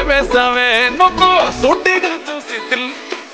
వేసావే నువ్వు సూటిగా చూసి తిల్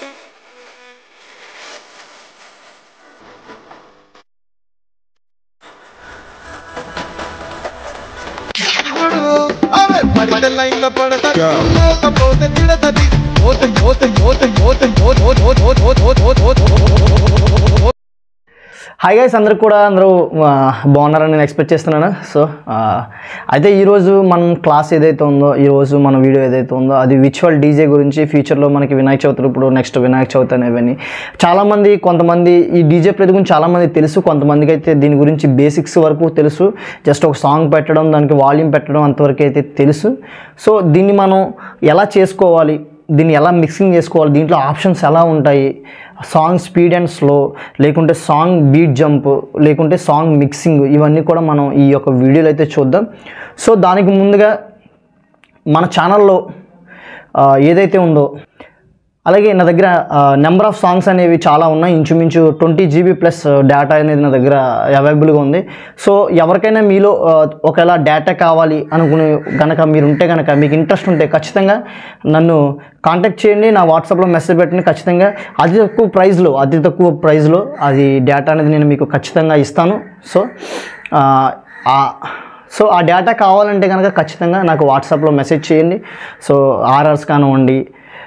అరే పడిన లైన్ లో పడతాది పోతే తిడతది పోతే పోతే పోతే పోతే పోతే పోతే పోతే పోతే పోతే హాయ్ గైస్ అందరికి కూడా అందరూ ఆ, బాగున్నారని నేను ఎక్స్పెక్ట్ చేస్తున్నాను సో ఆ, అయితే ఈరోజు మనం క్లాస్ ఏదైతే ఉందో ఈరోజు మన వీడియో ఏదైతే ఉందో అది విచువల్ డీజే గురించి ఫ్యూచర్లో మనకి వినాయక చవితి ఇప్పుడు నెక్స్ట్ వినాయక చవితి అనేవన్నీ చాలామంది కొంతమంది ఈ డీజే ప్లేట్ గురించి చాలామంది తెలుసు కొంతమందికి అయితే దీని గురించి బేసిక్స్ వరకు తెలుసు జస్ట్ ఒక సాంగ్ పెట్టడం దానికి వాల్యూమ్ పెట్టడం అంతవరకు అయితే తెలుసు సో దీన్ని మనం ఎలా చేసుకోవాలి దీన్ని ఎలా మిక్సింగ్ చేసుకోవాలి దీంట్లో ఆప్షన్స్ ఎలా ఉంటాయి సాంగ్ స్పీడ్ అండ్ స్లో లేకుంటే సాంగ్ బీట్ జంప్ లేకుంటే సాంగ్ మిక్సింగ్ ఇవన్నీ కూడా మనం ఈ యొక్క వీడియోలో అయితే చూద్దాం సో దానికి ముందుగా మన ఛానల్లో ఆ, ఏదైతే ఉందో అలాగే నా దగ్గర నెంబర్ ఆఫ్ సాంగ్స్ అనేవి చాలా ఉన్నాయి ఇంచుమించు ట్వంటీ జీబీ ప్లస్ డేటా అనేది నా దగ్గర అవైలబుల్గా ఉంది సో ఎవరికైనా మీలో ఆ, ఒకవేళ డేటా కావాలి అనుకునే గనక మీరు ఉంటే కనుక మీకు ఇంట్రెస్ట్ ఉంటే ఖచ్చితంగా నన్ను కాంటాక్ట్ చేయండి నా వాట్సాప్లో మెసేజ్ పెట్టండి ఖచ్చితంగా అతి తక్కువ ప్రైస్లో అతి తక్కువ ప్రైస్లో అది డేటా అనేది నేను మీకు ఖచ్చితంగా ఇస్తాను సో ఆ, ఆ- సో ఆ డేటా కావాలంటే కనుక ఖచ్చితంగా నాకు వాట్సాప్లో మెసేజ్ చేయండి సో ఆర్ఆర్స్ కానివ్వండి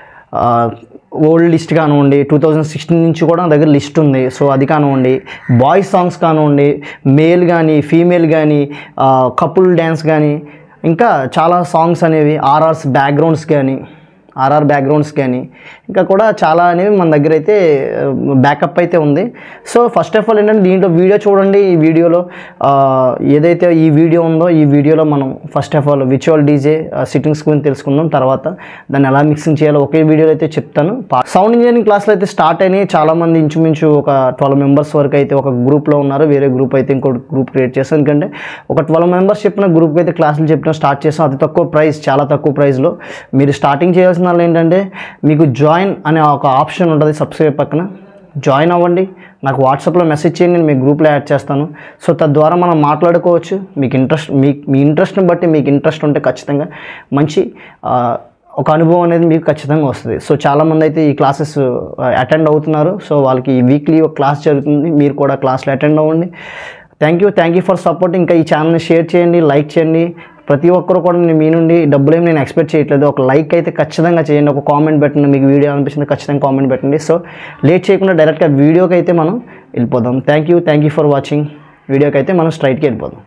ఓల్డ్ లిస్ట్ కానివ్వండి టూ థౌజండ్ సిక్స్టీన్ నుంచి కూడా నా దగ్గర లిస్ట్ ఉంది సో అది కానివ్వండి బాయ్స్ సాంగ్స్ కానివ్వండి మేల్ కానీ ఫీమేల్ కానీ కపుల్ డ్యాన్స్ కానీ ఇంకా చాలా సాంగ్స్ అనేవి ఆర్ఆర్స్ బ్యాక్గ్రౌండ్స్ కానీ ఆర్ఆర్ బ్యాక్గ్రౌండ్స్ కానీ ఇంకా కూడా చాలా అనేవి మన దగ్గర అయితే బ్యాకప్ అయితే ఉంది సో ఫస్ట్ ఆఫ్ ఆల్ ఏంటంటే దీంట్లో వీడియో చూడండి ఈ వీడియోలో ఆ, ఏదైతే ఈ వీడియో ఉందో ఈ వీడియోలో మనం ఫస్ట్ ఆఫ్ ఆల్ విచువల్ డీజే సిట్టింగ్స్ గురించి తెలుసుకుందాం తర్వాత దాన్ని ఎలా మిక్సింగ్ చేయాలో ఒకే వీడియోలో అయితే చెప్తాను సౌండ్ ఇంజనీరింగ్ క్లాస్లో అయితే స్టార్ట్ అయినాయి చాలామంది ఇంచుమించు ఒక ట్వెల్వ్ మెంబర్స్ వరకు అయితే ఒక గ్రూప్లో ఉన్నారు వేరే గ్రూప్ అయితే ఇంకోటి గ్రూప్ క్రియేట్ చేస్తాం ఎందుకంటే ఒక ట్వెల్వ్ మెంబర్స్ చెప్పిన గ్రూప్కి అయితే క్లాసులు చెప్పిన స్టార్ట్ చేస్తాం అతి తక్కువ ప్రైస్ చాలా తక్కువ ప్రైస్లో మీరు స్టార్టింగ్ చేయాల్సిన వాళ్ళు ఏంటంటే మీకు జాయిన్ అనే ఒక ఆప్షన్ ఉంటుంది సబ్స్క్రైబ్ పక్కన జాయిన్ అవ్వండి నాకు వాట్సాప్లో మెసేజ్ చేయండి నేను మీ గ్రూప్లో యాడ్ చేస్తాను సో తద్వారా మనం మాట్లాడుకోవచ్చు మీకు ఇంట్రెస్ట్ మీ మీ ఇంట్రెస్ట్ని బట్టి మీకు ఇంట్రెస్ట్ ఉంటే ఖచ్చితంగా మంచి ఆ, ఒక అనుభవం అనేది మీకు ఖచ్చితంగా వస్తుంది సో చాలామంది అయితే ఈ క్లాసెస్ అటెండ్ అవుతున్నారు సో వాళ్ళకి వీక్లీ ఒక క్లాస్ జరుగుతుంది మీరు కూడా క్లాస్లో అటెండ్ అవ్వండి thank you thank you for support ఇంకా ఈ ఛానల్ని షేర్ చేయండి లైక్ చేయండి ప్రతి ఒక్కరు కూడా నేను మీ నుండి డబ్బులు ఏమి నేను ఎక్స్పెక్ట్ చేయట్లేదు ఒక లైక్ అయితే ఖచ్చితంగా చేయండి ఒక కామెంట్ పెట్టండి మీకు వీడియో అనిపిస్తుంది ఖచ్చితంగా కామెంట్ పెట్టండి సో లేట్ చేయకుండా డైరెక్ట్గా వీడియోకి అయితే మనం వెళ్ళిపోదాం thank you thank you for watching వీడియోకి అయితే మనం స్ట్రైట్కి వెళ్ళిపోదాం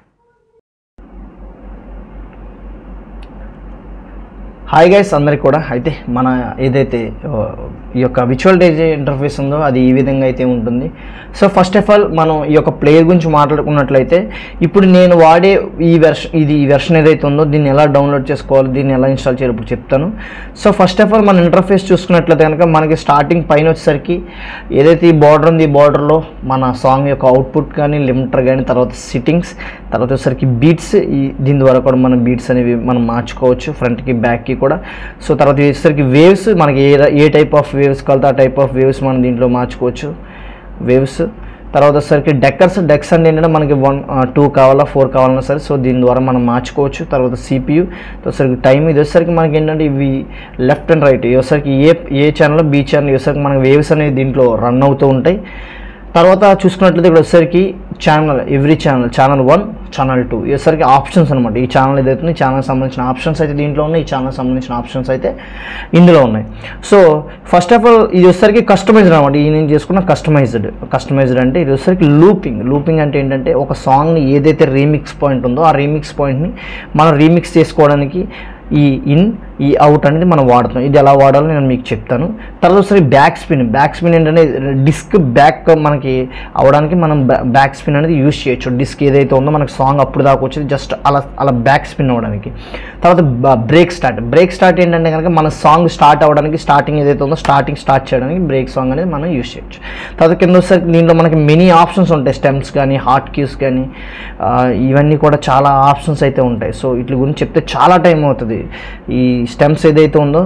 హాయ్ గైస్ అందరికి కూడా అయితే మన ఏదైతే ఆ, ఈ యొక్క విచువల్ డేజే ఇంటర్ఫేస్ ఉందో అది ఈ విధంగా అయితే ఉంటుంది సో ఫస్ట్ ఆఫ్ ఆల్ మనం ఈ యొక్క ప్లేయర్ గురించి మాట్లాడుకున్నట్లయితే ఇప్పుడు నేను వాడే ఈ వెర్షన్ ఇది ఈ వెర్షన్ ఏదైతే ఉందో దీన్ని ఎలా డౌన్లోడ్ చేసుకోవాలి దీన్ని ఎలా ఇన్స్టాల్ చేయాలి ఇప్పుడు చెప్తాను సో ఫస్ట్ ఆఫ్ ఆల్ మన ఇంటర్ఫేస్ చూసుకున్నట్లయితే కనుక మనకి స్టార్టింగ్ పైన వచ్చేసరికి ఏదైతే ఈ బార్డర్ ఉంది ఈ బార్డర్లో మన సాంగ్ యొక్క అవుట్పుట్ కానీ లిమిటర్ కానీ తర్వాత సిట్టింగ్స్ తర్వాత వచ్చేసరికి బీట్స్ ఈ దీని ద్వారా కూడా మనం బీట్స్ అనేవి మనం మార్చుకోవచ్చు ఫ్రంట్కి బ్యాక్కి కూడా సో తర్వాత ఇది వచ్చేసరికి వేవ్స్ మనకి ఏ ఏ టైప్ ఆఫ్ వేవ్స్ కావాలితే ఆ టైప్ ఆఫ్ వేవ్స్ మనం దీంట్లో మార్చుకోవచ్చు వేవ్స్ తర్వాత వచ్చేసరికి డెక్కర్స్ డెక్స్ అంటే ఏంటంటే మనకి వన్ టూ కావాలా ఫోర్ కావాలన్నా సరే సో దీని ద్వారా మనం మార్చుకోవచ్చు తర్వాత సిపియు వచ్చేసరికి టైం ఇది వచ్చేసరికి మనకి ఏంటంటే ఇవి లెఫ్ట్ అండ్ రైట్ ఇది వచ్చేసరికి A A channel B channel వచ్చేసరికి మనకి వేవ్స్ అనేవి దీంట్లో రన్ అవుతూ ఉంటాయి తర్వాత చూసుకున్నట్లయితే ఇక్కడ వచ్చేసరికి channel every channel channel one channel two వచ్చేసరికి ఆప్షన్స్ అనమాట ఈ ఛానల్ ఏదైతే ఉంది ఛానల్ సంబంధించిన ఆప్షన్స్ అయితే దీంట్లో ఉన్నాయి ఈ ఛానల్ సంబంధించిన ఆప్షన్స్ అయితే ఇందులో ఉన్నాయి సో ఫస్ట్ ఆఫ్ ఆల్ ఇది వచ్చేసరికి కస్టమైజ్డ్ అనమాట ఈ నేను చేసుకున్న కస్టమైజ్డ్ కస్టమైజ్డ్ అంటే ఇది వచ్చేసరికి లూపింగ్ లూపింగ్ అంటే ఏంటంటే ఒక సాంగ్ని ఏదైతే రీమిక్స్ పాయింట్ ఉందో ఆ రీమిక్స్ పాయింట్ని మనం రీమిక్స్ చేసుకోవడానికి ఈ ఇన్ ఈ అవుట్ అనేది మనం వాడుతాం ఇది ఎలా వాడాలో నేను మీకు చెప్తాను తర్వాత ఒకసారి బ్యాక్ స్పిన్ బ్యాక్ స్పిన్ ఏంటంటే డిస్క్ బ్యాక్ మనకి అవడానికి మనం బ్యాక్ స్పిన్ అనేది యూస్ చేయొచ్చు డిస్క్ ఏదైతే ఉందో మనకి సాంగ్ అప్పుడు దాకా వచ్చేది జస్ట్ అలా అలా బ్యాక్ స్పిన్ అవ్వడానికి తర్వాత బ్రేక్ స్టార్ట్ బ్రేక్ స్టార్ట్ ఏంటంటే కనుక మన సాంగ్ స్టార్ట్ అవ్వడానికి స్టార్టింగ్ ఏదైతే ఉందో స్టార్టింగ్ స్టార్ట్ చేయడానికి బ్రేక్ సాంగ్ అనేది మనం యూస్ చేయొచ్చు తర్వాత కింద వచ్చేసరికి దీంట్లో మనకి మెనీ ఆప్షన్స్ ఉంటాయి స్టెమ్స్ కానీ హార్ట్ కీస్ కానీ ఆ, ఇవన్నీ కూడా చాలా ఆప్షన్స్ అయితే ఉంటాయి సో వీటి గురించి చెప్తే చాలా టైం అవుతుంది ఈ స్టెమ్స్ ఏదైతే ఉందో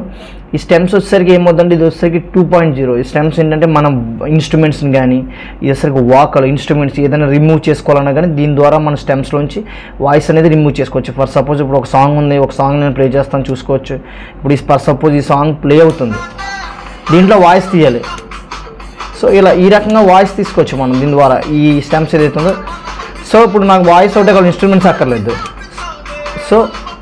ఈ స్టెమ్స్ వచ్చేసరికి ఏమవుతుందంటే ఇది వచ్చేసరికి టూ పాయింట్ జీరో ఈ స్టెమ్స్ ఏంటంటే మనం ఇన్స్ట్రుమెంట్స్ని కానీ ఇది వచ్చేసరికి వాకలు ఇన్స్ట్రుమెంట్స్ ఏదైనా రిమూవ్ చేసుకోవాలన్నా కానీ దీని ద్వారా మన స్టెమ్స్లోంచి వాయిస్ అనేది రిమూవ్ చేసుకోవచ్చు ఫర్ సపోజ్ ఇప్పుడు ఒక సాంగ్ ఉంది ఒక సాంగ్ నేను ప్లే చేస్తాను చూసుకోవచ్చు ఇప్పుడు ఈ ఫర్ సపోజ్ ఈ సాంగ్ ప్లే అవుతుంది దీంట్లో వాయిస్ తీయాలి సో ఇలా ఈ రకంగా వాయిస్ తీసుకోవచ్చు మనం దీని ద్వారా ఈ స్టెమ్స్ ఏదైతే ఉందో సో ఇప్పుడు నాకు వాయిస్ ఒకటే కావాలి ఇన్స్ట్రుమెంట్స్ అక్కర్లేదు సో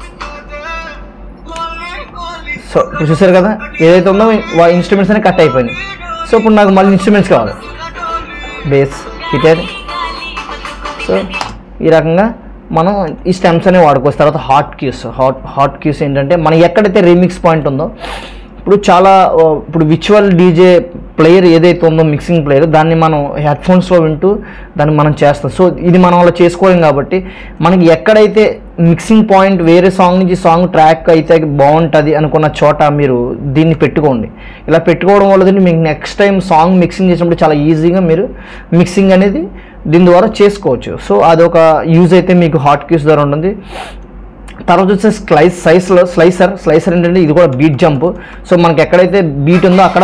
సో ఇప్పుడు చూసారు కదా ఏదైతే ఉందో ఇన్స్ట్రుమెంట్స్ అనేవి కట్ అయిపోయినాయి సో ఇప్పుడు నాకు మళ్ళీ ఇన్స్ట్రుమెంట్స్ కావాలి బేస్ గిటార్ సో ఈ రకంగా మనం ఈ స్టెమ్స్ అనేవి వాడుకోవచ్చు తర్వాత hot cues hot hot cues ఏంటంటే మనం ఎక్కడైతే రీమిక్స్ పాయింట్ ఉందో ఇప్పుడు చాలా ఆ, ఇప్పుడు విచువల్ డీజే ప్లేయర్ ఏదైతే ఉందో మిక్సింగ్ ప్లేయర్ దాన్ని మనం హెడ్ ఫోన్స్లో వింటూ దాన్ని మనం చేస్తాం సో ఇది మనం అలా చేసుకోలేం కాబట్టి మనకి ఎక్కడైతే మిక్సింగ్ పాయింట్ వేరే సాంగ్ నుంచి సాంగ్ ట్రాక్ అయితే బాగుంటుంది అనుకున్న చోట మీరు దీన్ని పెట్టుకోండి ఇలా పెట్టుకోవడం వల్ల దీన్ని మీకు నెక్స్ట్ టైం సాంగ్ మిక్సింగ్ చేసినప్పుడు చాలా ఈజీగా మీరు మిక్సింగ్ అనేది దీని ద్వారా చేసుకోవచ్చు సో అదొక యూజ్ అయితే మీకు హాట్ క్యూస్ ద్వారా ఉంటుంది తర్వాత వచ్చే స్లైస్ సైజ్లో స్లైసర్ స్లైసర్ ఏంటంటే ఇది కూడా బీట్ జంప్ సో మనకి ఎక్కడైతే బీట్ ఉందో అక్కడ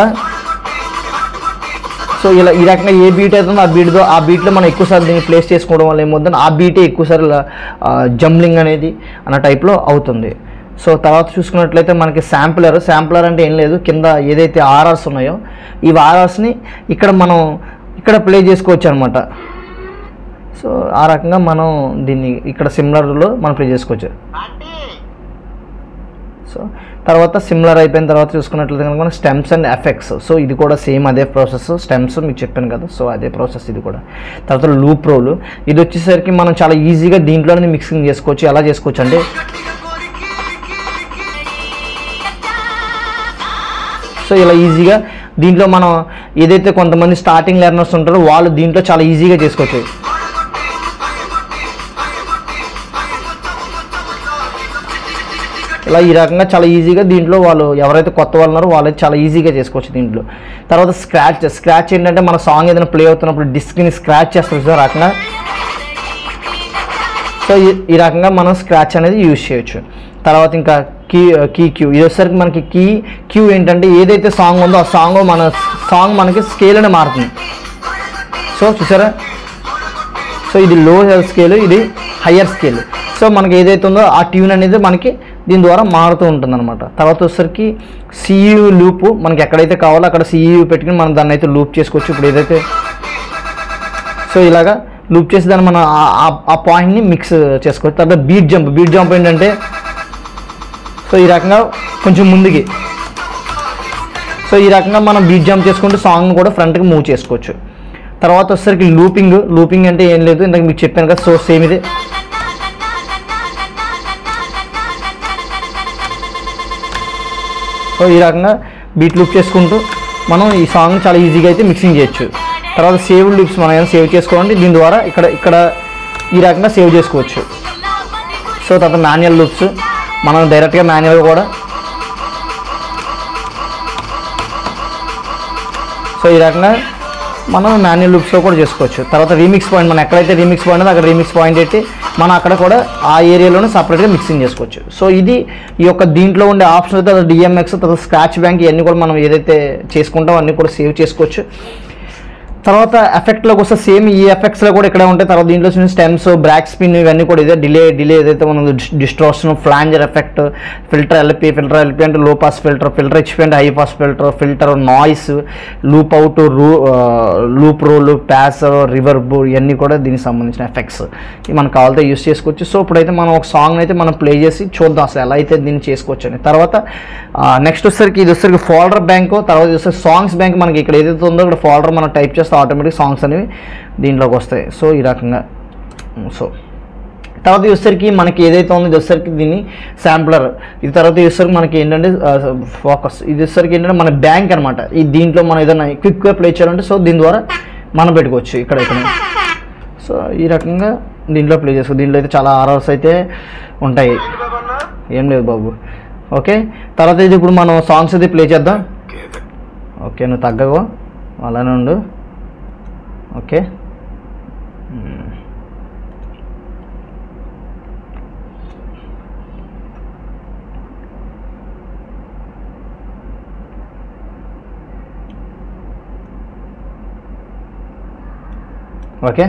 సో ఇలా ఈ రకంగా ఏ బీట్ అవుతుందో ఆ బీట్తో ఆ బీట్లో మనం ఎక్కువసార్లు దీన్ని ప్లేస్ చేసుకోవడం వల్ల ఏమవుతుంది ఆ బీటే ఎక్కువసార్లు జంబ్లింగ్ అనేది అన్న టైప్లో అవుతుంది సో తర్వాత చూసుకున్నట్లయితే మనకి శాంపులర్ శాంపులర్ అంటే ఏం లేదు కింద ఏదైతే ఆర్ఆర్స్ ఉన్నాయో ఈ ఆర్ఆర్స్ని ఇక్కడ మనం ఇక్కడ ప్లే చేసుకోవచ్చు అనమాట సో ఆ రకంగా మనం దీన్ని ఇక్కడ సిమిలర్లో మనం ప్లే చేసుకోవచ్చు సో తర్వాత సిమిలర్ అయిపోయిన తర్వాత చూసుకున్నట్లయితే కనుక మనం స్టెమ్స్ అండ్ ఎఫెక్ట్స్ సో ఇది కూడా సేమ్ అదే ప్రాసెస్ స్టెమ్స్ మీకు చెప్పాను కదా సో అదే ప్రాసెస్ ఇది కూడా తర్వాత లూప్ రోలు ఇది వచ్చేసరికి మనం చాలా ఈజీగా దీంట్లోనే మిక్సింగ్ చేసుకోవచ్చు ఎలా చేసుకోవచ్చు అంటే సో ఇలా ఈజీగా దీంట్లో మనం ఏదైతే కొంతమంది స్టార్టింగ్ లెర్నర్స్ ఉంటారో వాళ్ళు దీంట్లో చాలా ఈజీగా చేసుకోవచ్చు ఇలా ఈ రకంగా చాలా ఈజీగా దీంట్లో వాళ్ళు ఎవరైతే కొత్త వాళ్ళు ఉన్నారో వాళ్ళైతే చాలా ఈజీగా చేసుకోవచ్చు దీంట్లో తర్వాత స్క్రాచ్ స్క్రాచ్ ఏంటంటే మన సాంగ్ ఏదైనా ప్లే అవుతున్నప్పుడు డిస్క్ని స్క్రాచ్ చేస్తాం సార్ రకంగా సో ఈ- ఈ రకంగా మనం స్క్రాచ్ అనేది యూజ్ చేయొచ్చు తర్వాత ఇంకా కీ కీ క్యూ ఇది వచ్చేసరికి మనకి కీ క్యూ ఏంటంటే ఏదైతే సాంగ్ ఉందో ఆ సాంగ్ మన సాంగ్ మనకి స్కేల్ అని మారుతుంది సో చూసారా సో ఇది లో స్కేల్ ఇది హయ్యర్ స్కేల్ సో మనకి ఏదైతే ఉందో ఆ ట్యూన్ అనేది మనకి దీని ద్వారా మారుతూ ఉంటుంది అనమాట తర్వాత వచ్చేసరికి సియూ లూప్ మనకి ఎక్కడైతే కావాలో అక్కడ సియూ పెట్టుకుని మనం దాన్ని అయితే లూప్ చేసుకోవచ్చు ఇప్పుడు ఏదైతే సో ఇలాగా లూప్ చేసి దాన్ని మనం ఆ- ఆ- ఆ పాయింట్ని మిక్స్ చేసుకోవచ్చు తర్వాత బీట్ జంప్ బీట్ జంప్ ఏంటంటే సో ఈ రకంగా కొంచెం ముందుకి సో ఈ రకంగా మనం బీట్ జంప్ చేసుకుంటూ సాంగ్ కూడా ఫ్రంట్కి మూవ్ చేసుకోవచ్చు తర్వాత వచ్చేసరికి లూపింగ్ లూపింగ్ అంటే ఏం లేదు ఇందాక మీకు చెప్పాను కదా సో సేమ్ ఇది సో ఈ రకంగా బీట్ లూప్ చేసుకుంటూ మనం ఈ సాంగ్ చాలా ఈజీగా అయితే మిక్సింగ్ చేయొచ్చు తర్వాత సేవ్ లూప్స్ మనం ఏమైనా సేవ్ చేసుకోవాలంటే దీని ద్వారా ఇక్కడ ఇక్కడ ఈ రకంగా సేవ్ చేసుకోవచ్చు సో తర్వాత మాన్యువల్ లూప్స్ మనం డైరెక్ట్గా మాన్యువల్ కూడా సో ఈ రకంగా మనం మాన్యువల్ లూప్స్లో కూడా చేసుకోవచ్చు తర్వాత రీమిక్స్ పాయింట్ మనం ఎక్కడైతే రీమిక్స్ పాయింట్ ఉందో అక్కడ రీమిక్స్ పాయింట్ పెట్టి మనం అక్కడ కూడా ఆ ఏరియాలోనే సపరేట్గా మిక్సింగ్ చేసుకోవచ్చు సో ఇది ఈ యొక్క దీంట్లో ఉండే ఆప్షన్ అయితే డిఎంఎక్స్ తర్వాత స్క్రాచ్ బ్యాంక్ ఇవన్నీ కూడా మనం ఏదైతే చేసుకుంటామో అన్నీ కూడా సేవ్ చేసుకోవచ్చు తర్వాత ఎఫెక్ట్లోకి వస్తే సేమ్ ఈ ఎఫెక్ట్స్లో కూడా ఇక్కడ ఉంటాయి తర్వాత దీంట్లో వచ్చిన స్టెమ్స్ బ్రాక్ స్పిన్ ఇవన్నీ కూడా ఇదే డిలే డిలే ఏదైతే మనం distortion flanger effect filter LP filter LP అంటే low pass filter filter HP అంటే high pass filter filter noise loop out రూ లూప్ రోల్ ప్యాస్ రివర్బ్ ఇవన్నీ కూడా దీనికి సంబంధించిన ఎఫెక్ట్స్ ఇవి మనకు కావాలితే యూస్ చేసుకోవచ్చు సో ఇప్పుడైతే మనం ఒక సాంగ్ అయితే మనం ప్లే చేసి చూద్దాం అసలు ఎలా అయితే దీన్ని చేసుకోవచ్చు అని తర్వాత నెక్స్ట్ వచ్చేసరికి ఇది వచ్చేసరికి ఫోల్డర్ బ్యాంక్ తర్వాత ఇది వచ్చేసరికి సాంగ్స్ బ్యాంక్ మనకి ఇక్కడ ఏదైతే ఉందో ఇక్కడ ఫోల్డర్ మనం టైప్ చేస్తే ఆటోమేటిక్ సాంగ్స్ అనేవి దీంట్లోకి వస్తాయి సో ఈ రకంగా సో తర్వాత ఇది వచ్చేసరికి మనకి ఏదైతే ఉందో ఇది వచ్చేసరికి దీన్ని శాంప్లర్ ఇది తర్వాత ఇది వచ్చేసరికి మనకి ఏంటంటే ఫోకస్ ఇది వచ్చేసరికి ఏంటంటే మన బ్యాంక్ అనమాట ఈ దీంట్లో మనం ఏదైనా క్విక్గా ప్లే చేయాలంటే సో దీని ద్వారా మనం పెట్టుకోవచ్చు ఇక్కడ ఇక్కడ సో ఈ రకంగా దీంట్లో ప్లే చేసుకో దీంట్లో అయితే చాలా ఆర్ఆర్స్ అయితే ఉంటాయి ఏం లేదు బాబు ఓకే తర్వాత ఇది ఇప్పుడు మనం సాంగ్స్ అయితే ప్లే చేద్దాం ఓకే నువ్వు తగ్గవు అలానే ఉండు ఓకే మ్మ్. ఓకే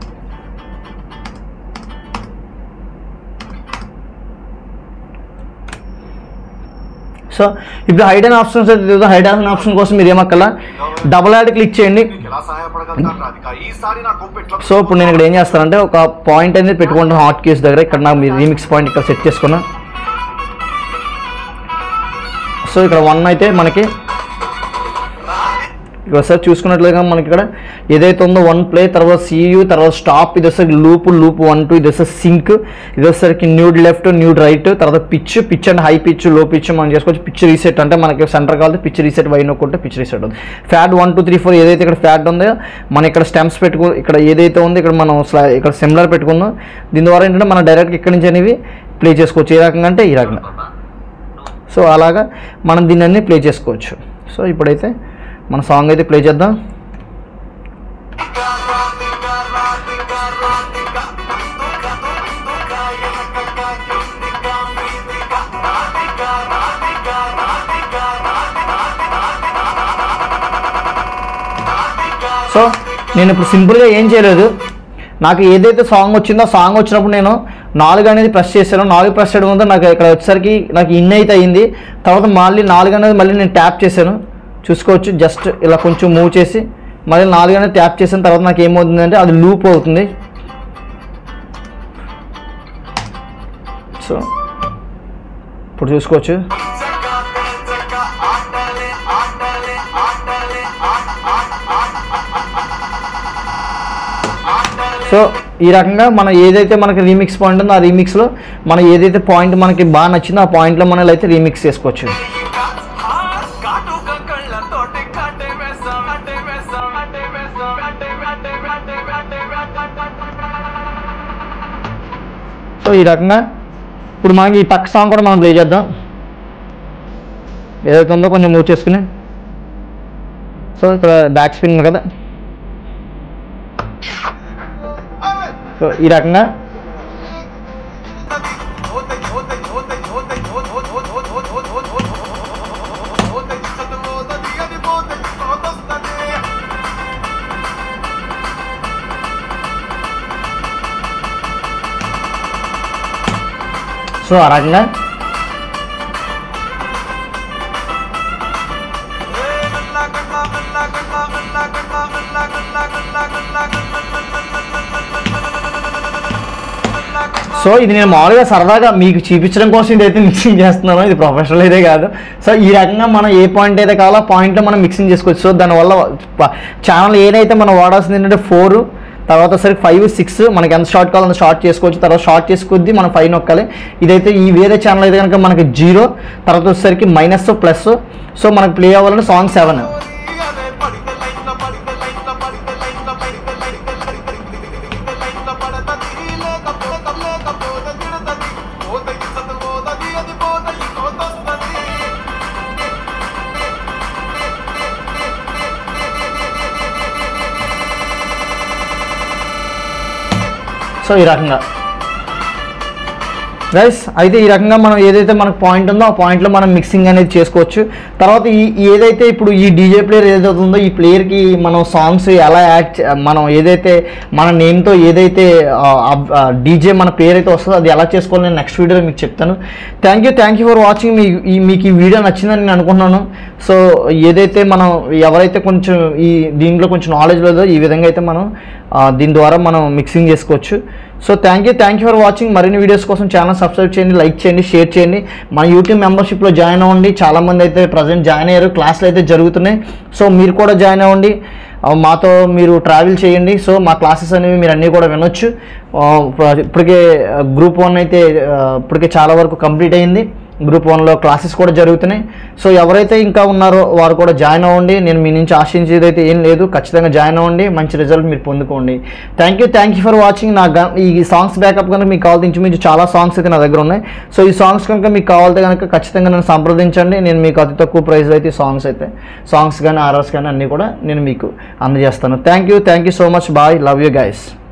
సో ఇప్పుడు హైడ్ అండ్ ఆప్షన్స్ అయితే హైడ్ అండ్ ఆప్షన్ కోసం మీరు ఏమక్కల డబుల్ యాడ్ క్లిక్ చేయండి ఎలా సహాయపడగలుగుతాను రాధిక ఈసారి నా గొప్ప ఎట్లా సో ఇప్పుడు నేను ఇక్కడ ఏం చేస్తానంటే ఒక పాయింట్ అనేది పెట్టుకుంటాను హాట్ కీస్ దగ్గర ఇక్కడ నాకు మీరు రీమిక్స్ పాయింట్ ఇక్కడ సెట్ చేసుకున్నా సో ఇక్కడ వన్ అయితే మనకి ఇక్కడ ఒకసారి చూసుకున్నట్లుగా మనకి ఇక్కడ ఏదైతే ఉందో వన్ ప్లే తర్వాత సియు తర్వాత స్టాప్ ఇది వచ్చేసరికి లూప్ లూప్ వన్ టూ ఇది వచ్చేసరికి సింక్ ఇది వచ్చేసరికి న్యూడ్ లెఫ్ట్ న్యూడ్ రైట్ తర్వాత pitch pitch and high pitch low pitch మనం చేసుకోవచ్చు పిచ్ రీసెట్ అంటే మనకి సెంటర్ కావాలి పిచ్ రీసెట్ వై నొక్కుంటే పిచ్ రీసెట్ అవుతుంది ఫ్యాట్ వన్ టూ త్రీ ఫోర్ ఏదైతే ఇక్కడ ఫ్యాట్ ఉందో మనం ఇక్కడ స్టెమ్స్ పెట్టుకో ఇక్కడ ఏదైతే ఉందో ఇక్కడ మనం స్లా- ఇక్కడ సిమిలర్ పెట్టుకుందాం దీని ద్వారా ఏంటంటే మనం డైరెక్ట్ ఇక్కడి నుంచి అనేవి ప్లే చేసుకోవచ్చు ఏ రకంగా అంటే ఈ రకంగా సో అలాగా మనం దీన్ని అన్ని ప్లే చేసుకోవచ్చు సో ఇప్పుడైతే మన సాంగ్ అయితే ప్లే చేద్దాం సో నేను ఇప్పుడు సింపుల్గా ఏం చేయలేదు నాకు ఏదైతే సాంగ్ వచ్చిందో ఆ సాంగ్ వచ్చినప్పుడు నేను నాలుగు అనేది ప్రెస్ చేశాను నాలుగు ప్రెస్ చేయడం వల్ల నాకు ఇక్కడ వచ్చేసరికి నాకు ఇన్ అయితే అయింది తర్వాత మళ్ళీ నాలుగు అనేది మళ్ళీ నేను ట్యాప్ చేశాను చూసుకోవచ్చు జస్ట్ ఇలా కొంచెం మూవ్ చేసి మళ్ళీ నాలుగు అనేది ట్యాప్ చేసిన తర్వాత నాకు ఏమవుతుందంటే అది లూప్ అవుతుంది సో ఇప్పుడు చూసుకోవచ్చు సో ఈ రకంగా మనం ఏదైతే మనకి రీమిక్స్ పాయింట్ ఉందో ఆ రీమిక్స్లో మనం ఏదైతే పాయింట్ మనకి బాగా నచ్చిందో ఆ పాయింట్లో మనం అయితే రీమిక్స్ చేసుకోవచ్చు కాటుక కళ్ళతోటి కాటే వేసాం కాటే వేసాం కాటే వేసాం కాటే కాటే కాటే కాటే సో ఈ రకంగా ఇప్పుడు మనకి ఈ పక్క సాంగ్ కూడా మనం ప్లే చేద్దాం ఏదైతే ఉందో కొంచెం మూవ్ చేసుకుని సో ఇక్కడ బ్యాక్ స్పిన్ ఉంది కదా సో ఈ రకంగా సో ఆ రకంగా సో ఇది నేను మామూలుగా సరదాగా మీకు చూపించడం కోసం ఇదైతే మిక్సింగ్ చేస్తున్నాను ఇది ప్రొఫెషనల్ అయితే కాదు సో ఈ రకంగా మనం ఏ పాయింట్ అయితే కావాలో ఆ పాయింట్లో మనం మిక్సింగ్ చేసుకోవచ్చు సో దానివల్ల ఛానల్ ఏదైతే మనం వాడాల్సింది ఏంటంటే ఫోర్ తర్వాత సరికి ఫైవ్ సిక్స్ మనకి ఎంత షార్ట్ కావాలో అంత షార్ట్ చేసుకోవచ్చు తర్వాత షార్ట్ చేసుకొద్ది మనం ఫైవ్ నొక్కాలి ఇదైతే ఈ వేరే ఛానల్ అయితే కనుక మనకి జీరో తర్వాత వచ్చేసరికి మైనస్ ప్లస్ సో మనకి ప్లే అవ్వాలంటే సాంగ్ సెవెన్ సో ఈ రకంగా గైస్ అయితే ఈ రకంగా మనం ఏదైతే మనకు పాయింట్ ఉందో ఆ పాయింట్లో మనం మిక్సింగ్ అనేది చేసుకోవచ్చు తర్వాత ఈ ఈ ఏదైతే ఇప్పుడు ఈ డీజే ప్లేయర్ ఏదైతే ఉందో ఈ ప్లేయర్కి మనం సాంగ్స్ ఎలా యాడ్ చే- మనం ఏదైతే మన నేమ్తో ఏదైతే డీజే మన పేరు అయితే వస్తుందో అది ఎలా చేసుకోవాలో నేను నెక్స్ట్ వీడియోలో మీకు చెప్తాను thank you thank you for watching మీ ఈ మీకు ఈ వీడియో నచ్చిందని నేను అనుకుంటున్నాను సో ఏదైతే మనం ఎవరైతే కొంచెం ఈ దీంట్లో కొంచెం నాలెడ్జ్ లేదో ఈ విధంగా అయితే మనం ఆ, దీని ద్వారా మనం మిక్సింగ్ చేసుకోవచ్చు so thank you thank you for watching మరిన్ని వీడియోస్ కోసం ఛానల్ సబ్స్క్రైబ్ చేయండి లైక్ చేయండి షేర్ చేయండి మన యూట్యూబ్ మెంబర్షిప్లో జాయిన్ అవ్వండి చాలామంది అయితే ప్రజెంట్ జాయిన్ అయ్యారు క్లాసులు అయితే జరుగుతున్నాయి సో మీరు కూడా జాయిన్ అవ్వండి ఆ, మాతో మీరు ట్రావెల్ చేయండి సో మా క్లాసెస్ అనేవి మీరు అన్నీ కూడా వినొచ్చు ఆ, ఇప్పటికే గ్రూప్ వన్ అయితే ఆ, ఇప్పటికే చాలా వరకు కంప్లీట్ అయింది గ్రూప్ వన్లో క్లాసెస్ కూడా జరుగుతున్నాయి సో ఎవరైతే ఇంకా ఉన్నారో వారు కూడా జాయిన్ అవ్వండి నేను మీ నుంచి ఆశించేది అయితే ఏం లేదు ఖచ్చితంగా జాయిన్ అవ్వండి మంచి రిజల్ట్ మీరు పొందుకోండి thank you thank you for watching నా గ- ఈ సాంగ్స్ బ్యాకప్ కనుక మీకు కావాలి ఇంచుమించు చాలా సాంగ్స్ అయితే నా దగ్గర ఉన్నాయి సో ఈ సాంగ్స్ కనుక మీకు కావాలంటే కనుక ఖచ్చితంగా నన్ను సంప్రదించండి నేను మీకు అతి తక్కువ ప్రైస్ అయితే సాంగ్స్ అయితే సాంగ్స్ కానీ ఆర్ఆర్స్ కానీ అన్నీ కూడా నేను మీకు అందజేస్తాను thank you thank you so much bye love you guys